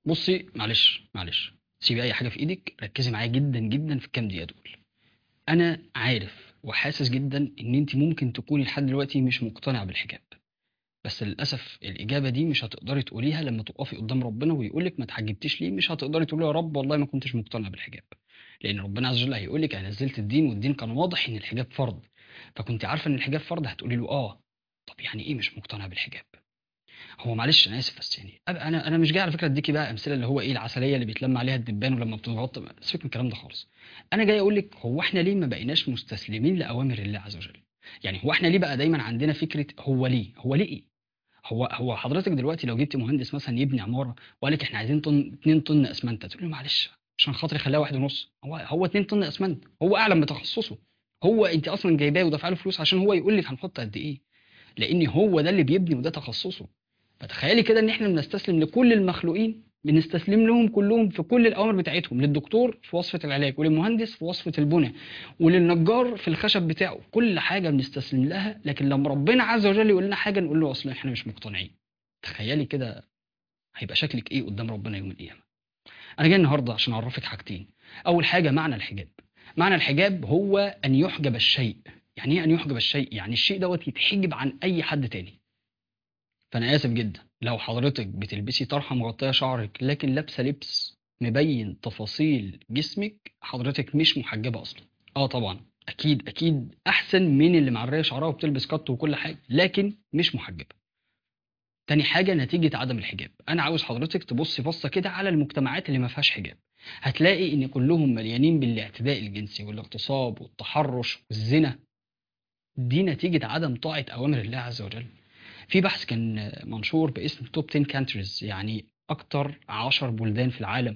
بصي معلش معلش سيبي اي حاجه في ايدك ركزي معايا جدا جدا في الكام دقيقه دول انا عارف وحاسس جدا ان انت ممكن تكوني لحد دلوقتي مش مقتنعه بالحجاب بس للاسف الاجابه دي مش هتقدري تقوليها لما تقفي قدام ربنا ويقولك ما اتحجبتيش ليه مش هتقدري تقولي يا رب والله ما كنتش مقتنع بالحجاب لان ربنا عز وجل هيقولك انا نزلت الدين والدين كان واضح ان الحجاب فرض فكنت عارفه ان الحجاب فرض هتقولي له اه طب يعني ايه مش مقتنع بالحجاب هو معلش انا اسف بس يعني أب- انا انا مش جاي على فكره اديكي بقى امثله اللي هو ايه العسليه اللي بيتلم عليها الدبان ولما بتتغطى سيبك من الكلام ده خالص انا جاي اقول لك هو احنا ليه ما بقيناش مستسلمين لاوامر الله عز وجل يعني هو احنا ليه بقى دايما عندنا فكره هو ليه هو ليه ايه هو هو حضرتك دلوقتي لو جبت مهندس مثلا يبني عماره وقال لك احنا عايزين طن 2 طن اسمنت تقول له معلش عشان خاطري خليها واحد ونص هو هو 2 طن اسمنت هو اعلم بتخصصه هو انت اصلا جايباه ودافعه له فلوس عشان هو يقول لك هنحط قد ايه لان هو ده اللي بيبني وده تخصصه فتخيلي كده ان احنا بنستسلم لكل المخلوقين بنستسلم لهم كلهم في كل الاوامر بتاعتهم للدكتور في وصفه العلاج وللمهندس في وصفه البناء وللنجار في الخشب بتاعه كل حاجه بنستسلم لها لكن لما ربنا عز وجل يقول لنا حاجه نقول له اصلا احنا مش مقتنعين تخيلي كده هيبقى شكلك ايه قدام ربنا يوم القيامه انا جاي النهارده عشان اعرفك حاجتين اول حاجه معنى الحجاب معنى الحجاب هو ان يحجب الشيء يعني ايه ان يحجب الشيء يعني الشيء دوت يتحجب عن اي حد تاني فانا اسف جدا لو حضرتك بتلبسي طرحه مغطيه شعرك لكن لابسه لبس مبين تفاصيل جسمك حضرتك مش محجبه اصلا اه طبعا اكيد اكيد احسن من اللي معريه شعرها وبتلبس كات وكل حاجه لكن مش محجبه تاني حاجه نتيجه عدم الحجاب انا عاوز حضرتك تبصي بصه كده على المجتمعات اللي ما فيهاش حجاب هتلاقي ان كلهم مليانين بالاعتداء الجنسي والاغتصاب والتحرش والزنا دي نتيجه عدم طاعه اوامر الله عز وجل في بحث كان منشور باسم توب 10 كانتريز يعني اكتر 10 بلدان في العالم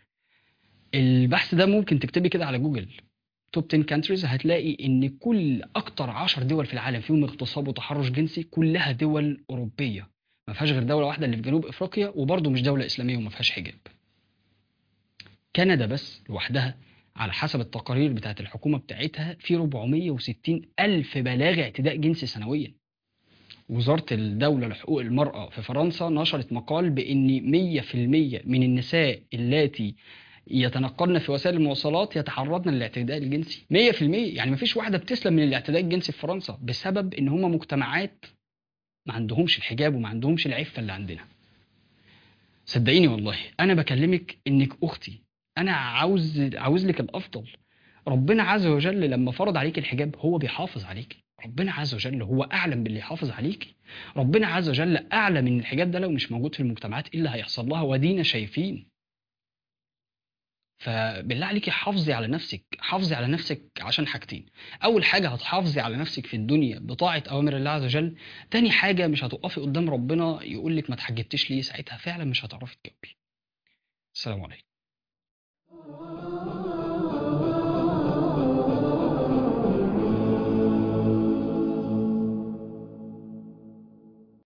البحث ده ممكن تكتبي كده على جوجل توب 10 كانتريز هتلاقي ان كل اكتر 10 دول في العالم فيهم اغتصاب وتحرش جنسي كلها دول اوروبيه ما فيهاش غير دوله واحده اللي في جنوب افريقيا وبرضه مش دوله اسلاميه وما فيهاش حجاب كندا بس لوحدها على حسب التقارير بتاعت الحكومه بتاعتها في 460 الف بلاغ اعتداء جنسي سنويا وزارة الدولة لحقوق المرأة في فرنسا نشرت مقال بأن 100% من النساء اللاتي يتنقلن في وسائل المواصلات يتعرضن للاعتداء الجنسي 100% يعني مفيش واحدة بتسلم من الاعتداء الجنسي في فرنسا بسبب ان هم مجتمعات ما عندهمش الحجاب وما عندهمش العفة اللي عندنا صدقيني والله انا بكلمك انك اختي انا عاوز عاوز لك الافضل ربنا عز وجل لما فرض عليك الحجاب هو بيحافظ عليك ربنا عز وجل هو اعلم باللي يحافظ عليك ربنا عز وجل اعلم ان الحجاب ده لو مش موجود في المجتمعات ايه اللي هيحصل لها ودينا شايفين فبالله عليكي حافظي على نفسك حافظي على نفسك عشان حاجتين اول حاجه هتحافظي على نفسك في الدنيا بطاعه اوامر الله عز وجل تاني حاجه مش هتقفي قدام ربنا يقول لك ما اتحجبتش ليه ساعتها فعلا مش هتعرفي تجاوبي السلام عليكم